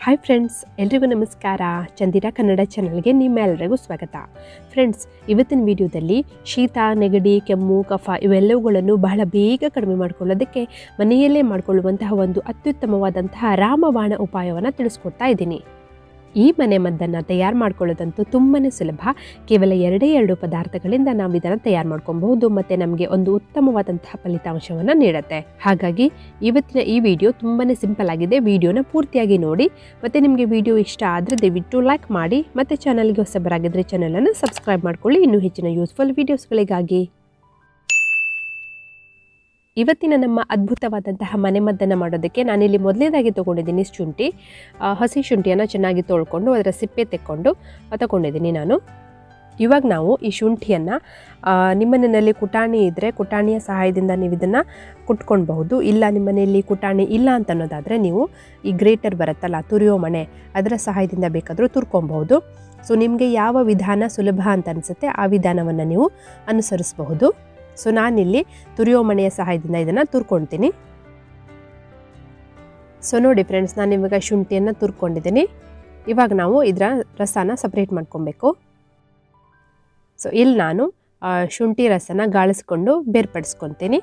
hi friends ಎಲ್ರಿಗೂ ನಮಸ್ಕಾರ ಚಂದಿರ ಕನ್ನಡ ಚಾನಲ್ಗೆ ನಿಮ್ಮೆಲ್ಲರಿಗೂ ಸ್ವಾಗತ ಫ್ರೆಂಡ್ಸ್ ಇವತ್ತಿನ ವಿಡಿಯೋದಲ್ಲಿ ಶೀತ ನೆಗಡಿ ಕೆಮ್ಮು ಕಫ ಇವೆಲ್ಲವುಗಳನ್ನು ಬಹಳ ಬೇಗ ಕಡಿಮೆ ಮಾಡಿಕೊಳ್ಳೋದಕ್ಕೆ ಮನೆಯಲ್ಲೇ ಮಾಡಿಕೊಳ್ಳುವಂತಹ ಒಂದು ಅತ್ಯುತ್ತಮವಾದಂತಹ ರಾಮಬಾಣ ಉಪಾಯವನ್ನು ತಿಳಿಸ್ಕೊಡ್ತಾ ಇದ್ದೀನಿ ಈ ಮನೆ ಮದ್ದನ್ನು ತಯಾರು ಮಾಡ್ಕೊಳ್ಳೋದಂತೂ ತುಂಬಾ ಸುಲಭ ಕೇವಲ ಎರಡೇ ಎರಡು ಪದಾರ್ಥಗಳಿಂದ ನಾವು ಇದನ್ನು ತಯಾರು ಮಾಡ್ಕೊಬಹುದು ಮತ್ತು ನಮಗೆ ಒಂದು ಉತ್ತಮವಾದಂತಹ ಫಲಿತಾಂಶವನ್ನು ನೀಡುತ್ತೆ ಹಾಗಾಗಿ ಇವತ್ತಿನ ಈ ವಿಡಿಯೋ ತುಂಬಾ ಸಿಂಪಲ್ ಆಗಿದೆ ವಿಡಿಯೋನ ಪೂರ್ತಿಯಾಗಿ ನೋಡಿ ಮತ್ತು ನಿಮಗೆ ವಿಡಿಯೋ ಇಷ್ಟ ಆದರೆ ದಯವಿಟ್ಟು ಲೈಕ್ ಮಾಡಿ ಮತ್ತು ಚಾನಲ್ಗೆ ಹೊಸಬರಾಗಿದ್ದರೆ ಚಾನಲನ್ನು ಸಬ್ಸ್ಕ್ರೈಬ್ ಮಾಡ್ಕೊಳ್ಳಿ ಇನ್ನೂ ಹೆಚ್ಚಿನ ಯೂಸ್ಫುಲ್ ವೀಡಿಯೋಸ್ಗಳಿಗಾಗಿ ಇವತ್ತಿನ ನಮ್ಮ ಅದ್ಭುತವಾದಂತಹ ಮನೆಮದ್ದನ್ನು ಮಾಡೋದಕ್ಕೆ ನಾನಿಲ್ಲಿ ಮೊದಲನೇದಾಗಿ ತೊಗೊಂಡಿದ್ದೀನಿ ಶುಂಠಿ ಆ, ಹಸಿ ಶುಂಠಿಯನ್ನು ಚೆನ್ನಾಗಿ ತೊಳ್ಕೊಂಡು ಅದರ ಸಿಪ್ಪೆ ತೆಕ್ಕೊಂಡು ತಗೊಂಡಿದ್ದೀನಿ ನಾನು ಇವಾಗ ನಾವು ಈ ಶುಂಠಿಯನ್ನು ನಿಮ್ಮನೆಯಲ್ಲಿ ಕುಟಾಣಿ ಇದ್ದರೆ ಕುಟಾಣಿಯ ಸಹಾಯದಿಂದ ನೀವು ಇದನ್ನು ಕುಟ್ಕೊಳ್ಬಹುದು ಇಲ್ಲ ನಿಮ್ಮನೆಯಲ್ಲಿ ಕುಟಾಣಿ ಇಲ್ಲ ಅಂತ ಅನ್ನೋದಾದರೆ ನೀವು ಈ ಗ್ರೇಟರ್ ಬರುತ್ತಲ್ಲ ತುರಿಯೋ ಮಣೆ ಅದರ ಸಹಾಯದಿಂದ ಬೇಕಾದರೂ ತುರ್ಕೊಬಹುದು ಸೊ ನಿಮಗೆ ಯಾವ ವಿಧಾನ ಸುಲಭ ಅಂತ ಅನಿಸುತ್ತೆ ಆ ವಿಧಾನವನ್ನು ನೀವು ಅನುಸರಿಸಬಹುದು ಸೊ ನಾನಿಲ್ಲಿ ತುರಿಯೋ ಮಣೆಯ ಸಹಾಯದಿಂದ ಇದನ್ನು ತುರ್ಕೊಳ್ತೀನಿ ಸೊ ನೋಡಿ ಫ್ರೆಂಡ್ಸ್ ನಾನು ಇವಾಗ ಶುಂಠಿಯನ್ನು ತುರ್ಕೊಂಡಿದ್ದೀನಿ ಇವಾಗ ನಾವು ಇದರ ರಸನ ಸಪ್ರೇಟ್ ಮಾಡ್ಕೊಬೇಕು ಸೊ ಇಲ್ಲಿ ನಾನು ಆ, ಶುಂಠಿ ರಸನ ಗಾಳಿಸ್ಕೊಂಡು ಬೇರ್ಪಡಿಸ್ಕೊತೀನಿ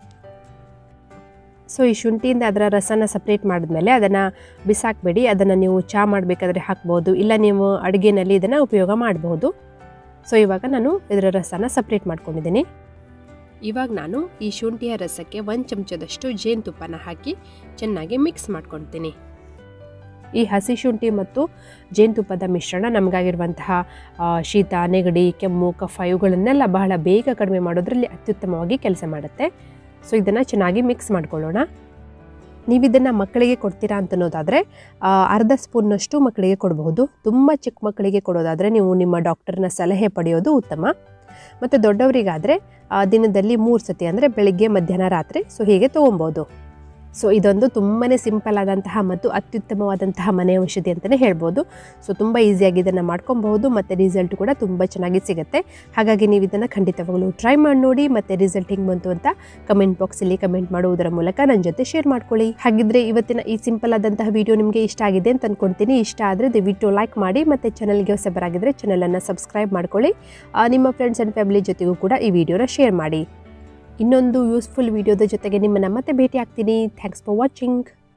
ಸೊ ಈ ಶುಂಠಿಯಿಂದ ಅದರ ರಸನ ಸಪ್ರೇಟ್ ಮಾಡಿದ್ಮೇಲೆ ಅದನ್ನು ಬಿಸಾಕಬೇಡಿ ಅದನ್ನು ನೀವು ಚಹಾ ಮಾಡಬೇಕಾದ್ರೆ ಹಾಕ್ಬೋದು ಇಲ್ಲ ನೀವು ಅಡುಗೆನಲ್ಲಿ ಇದನ್ನು ಉಪಯೋಗ ಮಾಡಬಹುದು ಸೊ ಇವಾಗ ನಾನು ಇದರ ರಸನ ಸಪ್ರೇಟ್ ಮಾಡ್ಕೊಂಡಿದ್ದೀನಿ ಇವಾಗ ನಾನು ಈ ಶುಂಠಿಯ ರಸಕ್ಕೆ ಒಂದು ಚಮಚದಷ್ಟು ಜೇನುತುಪ್ಪನ ಹಾಕಿ ಚೆನ್ನಾಗಿ ಮಿಕ್ಸ್ ಮಾಡ್ಕೊಳ್ತೀನಿ ಈ ಹಸಿ ಶುಂಠಿ ಮತ್ತು ಜೇನುತುಪ್ಪದ ಮಿಶ್ರಣ ನಮಗಾಗಿರುವಂತಹ ಆ, ಶೀತ ನೆಗಡಿ ಕೆಮ್ಮು ಕಫ ಇವುಗಳನ್ನೆಲ್ಲ ಬಹಳ ಬೇಗ ಕಡಿಮೆ ಮಾಡೋದ್ರಲ್ಲಿ ಅತ್ಯುತ್ತಮವಾಗಿ ಕೆಲಸ ಮಾಡುತ್ತೆ ಸೊ ಇದನ್ನು ಚೆನ್ನಾಗಿ ಮಿಕ್ಸ್ ಮಾಡ್ಕೊಳ್ಳೋಣ ನೀವು ಇದನ್ನು ಮಕ್ಕಳಿಗೆ ಕೊಡ್ತೀರಾ ಅಂತ ಅನ್ನೋದಾದರೆ ಆ, ಅರ್ಧ ಸ್ಪೂನ್ನಷ್ಟು ಮಕ್ಕಳಿಗೆ ಕೊಡಬಹುದು ತುಂಬ ಚಿಕ್ಕ ಮಕ್ಕಳಿಗೆ ಕೊಡೋದಾದರೆ ನೀವು ನಿಮ್ಮ ಡಾಕ್ಟರ್ನ ಸಲಹೆ ಪಡೆಯೋದು ಉತ್ತಮ ಮತ್ತು ದೊಡ್ಡವರಿಗಾದರೆ ದಿನದಲ್ಲಿ ಮೂರು ಸತಿ ಅಂದರೆ ಬೆಳಿಗ್ಗೆ ಮಧ್ಯಾಹ್ನ ರಾತ್ರಿ ಸೊ ಹೀಗೆ ತೊಗೊಬೋದು ಸೊ ಇದೊಂದು ತುಂಬಾ ಸಿಂಪಲ್ ಆದಂತಹ ಮತ್ತು ಅತ್ಯುತ್ತಮವಾದಂತಹ ಮನೆ ಔಷಧಿ ಅಂತಲೇ ಹೇಳ್ಬೋದು ಸೊ ತುಂಬ ಈಸಿಯಾಗಿ ಇದನ್ನು ಮಾಡ್ಕೊಬಹುದು ಮತ್ತು ರಿಸಲ್ಟ್ ಕೂಡ ತುಂಬ ಚೆನ್ನಾಗಿ ಸಿಗುತ್ತೆ ಹಾಗಾಗಿ ನೀವು ಇದನ್ನು ಖಂಡಿತವಾಗಲೂ ಟ್ರೈ ಮಾಡಿ ನೋಡಿ ಮತ್ತು ರಿಸಲ್ಟ್ ಹಿಂಗೆ ಬಂತು ಅಂತ ಕಮೆಂಟ್ ಬಾಕ್ಸಲ್ಲಿ ಕಮೆಂಟ್ ಮಾಡುವುದರ ಮೂಲಕ ನನ್ನ ಜೊತೆ ಶೇರ್ ಮಾಡ್ಕೊಳ್ಳಿ ಹಾಗಿದ್ರೆ ಇವತ್ತಿನ ಈ ಸಿಂಪಲ್ ಆದಂತಹ ವಿಡಿಯೋ ನಿಮಗೆ ಇಷ್ಟ ಆಗಿದೆ ಅಂತ ಅನ್ಕೊಳ್ತೀನಿ ಇಷ್ಟ ಆದರೆ ದಯವಿಟ್ಟು ಲೈಕ್ ಮಾಡಿ ಮತ್ತು ಚಾನಲ್ಗೆ ಹೊಸಬರಾಗಿದ್ದರೆ ಚಾನಲನ್ನು ಸಬ್ಸ್ಕ್ರೈಬ್ ಮಾಡ್ಕೊಳ್ಳಿ ಆ, ನಿಮ್ಮ ಫ್ರೆಂಡ್ಸ್ ಆ್ಯಂಡ್ ಫ್ಯಾಮಿಲಿ ಜೊತೆಗೂ ಕೂಡ ಈ ವಿಡಿಯೋನ ಶೇರ್ ಮಾಡಿ ಇನ್ನೊಂದು ಯೂಸ್ಫುಲ್ ವಿಡಿಯೋದ ಜೊತೆಗೆ ನಿಮ್ಮನ್ನು ಮತ್ತೆ ಭೇಟಿ ಆಗ್ತೀನಿ ಥ್ಯಾಂಕ್ಸ್ ಫಾರ್ ವಾಚಿಂಗ್